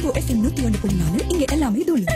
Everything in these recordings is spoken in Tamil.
ரெயின்போ எஃப்எம் நூத்தி ஒன்று புள்ளி நாலு இங்க எல்லாமே தூள்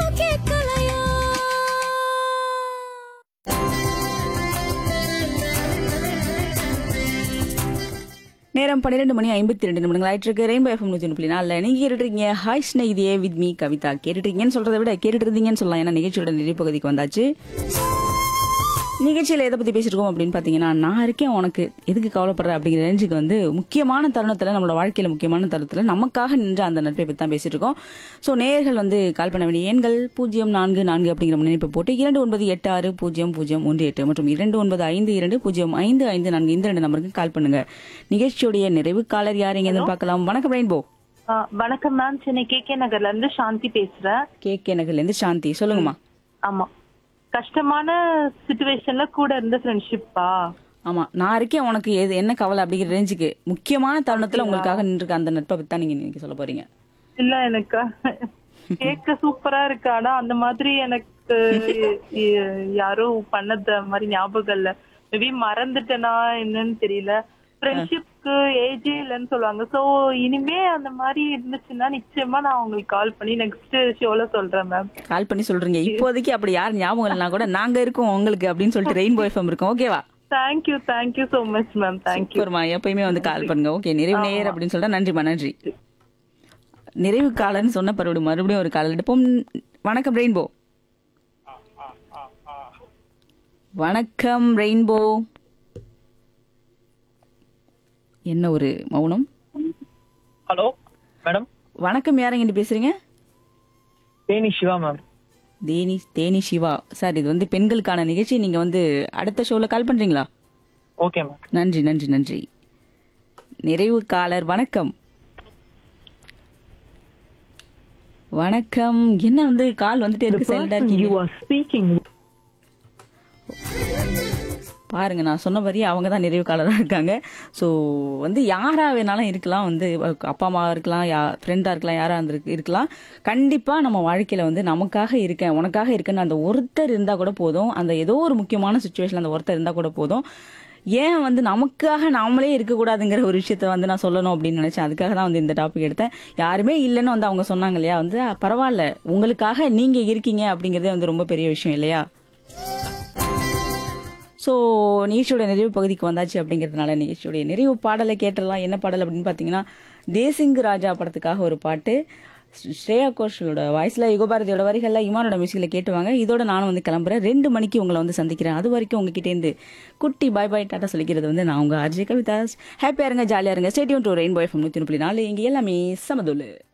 நேரம் பன்னிரெண்டு மணி ஐம்பத்தி ரெண்டு நிமிடங்கள் ஆயிட்டு இருக்கு ரெயின்போ எஃப்எம் நூத்தி ஒன்று புள்ளி நாலில் நீங்க கேட்டுட்டு இருக்கீங்க ஹாய் ஸ்நேகிதியே வித் மீ கவிதா கேட்டுட்டு இருக்கீங்கன்னு சொல்றதை விட கேட்டுட்டு இருந்தீங்கன்னு சொல்லலாம் ஏன்னா நிகழ்ச்சியோட நிறைவு பகுதிக்கு வந்தாச்சு நிகழ்ச்சியில் எதை பற்றி பேசியிருக்கோம் அப்படின்னு பார்த்தீங்கன்னா நான் இருக்கேன் உனக்கு எதுக்கு கவலைப்படுற அப்படிங்கிற ரேஞ்சுக்கு வந்து முக்கியமான தருணத்தில் நம்மளோட வாழ்க்கையில் முக்கியமான தருணத்தில் நமக்காக நின்ற அந்த நட்பை பற்றி தான் பேசிட்டு இருக்கோம் ஸோ நேயர்கள் வந்து கால் பண்ண வேண்டிய எண்கள் பூஜ்ஜியம் நான்கு நான்கு அப்படிங்கிற முன்னிணைப்பை போட்டு இரண்டு ஒன்பது எட்டு ஆறு பூஜ்ஜியம் பூஜ்ஜியம் ஒன்று எட்டு மற்றும் இரண்டு ஒன்பது ஐந்து இரண்டு பூஜ்ஜியம் ஐந்து ஐந்து நான்கு இந்த ரெண்டு நம்பருக்கு கால் பண்ணுங்க நிகழ்ச்சியுடைய நிறைவு காலர் யார் எங்க பார்க்கலாம் வணக்கம் ரெயின்போ ஆ, வணக்கம் மேம் சென்னை கே கே நகர்ல இருந்து சாந்தி பேசுறேன் கே கே நகர்லேருந்து சாந்தி சொல்லுங்கம்மா ஆமா கஷ்டமான சுச்சுவேஷன்ல கூட இருந்த ஃப்ரெண்ட்ஷிப்பா ஆமா நான் இருக்கேன் உனக்கு எது என்ன கவலை அப்படிங்கிற ரேஞ்சுக்கு முக்கியமான தருணத்துல உங்களுக்காக நின்றுக்க அந்த நட்பை பத்தி தான் நீங்க இன்னைக்கு சொல்ல போறீங்க இல்ல எனக்கு கேட்க சூப்பரா இருக்கு ஆனா அந்த மாதிரி எனக்கு ய- யாரோ பண்ணத மாதிரி ஞாபகம் இல்ல மேபி மறந்துட்டேனா என்னன்னு தெரியல ஃப்ரெண்ட்ஷிப்க்கு ஏஜே இல்லைன்னு சொல்லுவாங்க சோ இனிமே அந்த மாதிரி இருந்துச்சுன்னா நிச்சயமா நான் உங்களுக்கு கால் பண்ணி நெக்ஸ்ட் ஷோல சொல்றேன் மேம் கால் பண்ணி சொல்றீங்க இப்போதைக்கு அப்படி யார் ஞாபகம் இல்லைனா கூட நாங்க இருக்கோம் உங்களுக்கு அப்படின்னு சொல்லிட்டு ரெயின்போ எஃப்எம் இருக்கோம் ஓகேவா thank you thank you so much ma'am thank you சூப்பர்மா எப்பயுமே வந்து கால் பண்ணுங்க ஓகே நிறைவு நேர் அப்படின்னு சொல்லிட்டு நன்றிமா நன்றி நிறைவு காலன்னு சொன்ன பரவாயில்ல மறுபடியும் ஒரு கால் எடுப்போம் வணக்கம் ரெயின்போ வணக்கம் ரெயின்போ என்ன ஒரு மௌனம் ஹலோ மேடம் வணக்கம் யாரங்கிட்டு பேசுறீங்க தேனி சிவா மேம் தேனி தேனி சிவா சார் இது வந்து பெண்களுக்கான நிகழ்ச்சி நீங்க வந்து அடுத்த ஷோல கால் பண்றீங்களா ஓகே மேம் நன்றி நன்றி நன்றி நிறைவு காலர் வணக்கம் வணக்கம் என்ன வந்து கால் வந்துட்டே இருக்கு சைலண்டா இருக்கீங்க பாருங்க நான் சொன்ன மாதிரி அவங்க தான் நிறைவு காலராக இருக்காங்க ஸோ வந்து யாரா வேணாலும் இருக்கலாம் வந்து அப்பா அம்மா இருக்கலாம் யா ஃப்ரெண்டாக இருக்கலாம் யாரா இருந்து இருக்கலாம் கண்டிப்பாக நம்ம வாழ்க்கையில் வந்து நமக்காக இருக்கேன் உனக்காக இருக்கேன்னு அந்த ஒருத்தர் இருந்தால் கூட போதும் அந்த ஏதோ ஒரு முக்கியமான சுச்சுவேஷன் அந்த ஒருத்தர் இருந்தால் கூட போதும் ஏன் வந்து நமக்காக நாமளே இருக்கக்கூடாதுங்கிற ஒரு விஷயத்த வந்து நான் சொல்லணும் அப்படின்னு நினைச்சேன் அதுக்காக தான் வந்து இந்த டாபிக் எடுத்தேன் யாருமே இல்லைன்னு வந்து அவங்க சொன்னாங்க இல்லையா வந்து "ஆ, பரவாயில்ல உங்களுக்காக நீங்க இருக்கீங்க அப்படிங்கிறதே வந்து ரொம்ப பெரிய விஷயம் இல்லையா ஸோ நிகழ்ச்சியோட நிறைவு பகுதிக்கு வந்தாச்சு அப்படிங்கிறதுனால நிகழ்ச்சியோடைய நிறைவு பாடலை கேட்டுடலாம் என்ன பாடல் அப்படின்னு பார்த்தீங்கன்னா தேசிங் ராஜா படத்துக்காக ஒரு பாட்டு ஸ்ரேயா கோஷலோட வாய்ஸில் யுகபாரதியோட வரிகளில் இமானோட மியூசிக்கில் கேட்டுவாங்க இதோட நானும் வந்து கிளம்புறேன் ரெண்டு மணிக்கு உங்களை வந்து சந்திக்கிறேன் அது வரைக்கும் உங்ககிட்டேருந்து குட்டி பாய் பாய் டாட்டா சொல்லிக்கிறது வந்து நான் உங்கள் அஜய் கவிதாஸ் ஹாப்பியாக இருங்க ஜாலியாக இருங்க ஸ்டேடியம் டு ரெயின்போ எஃப்எம் நூற்றி முப்பத்தி நாலு இங்கே எல்லாமே சமதுல்லு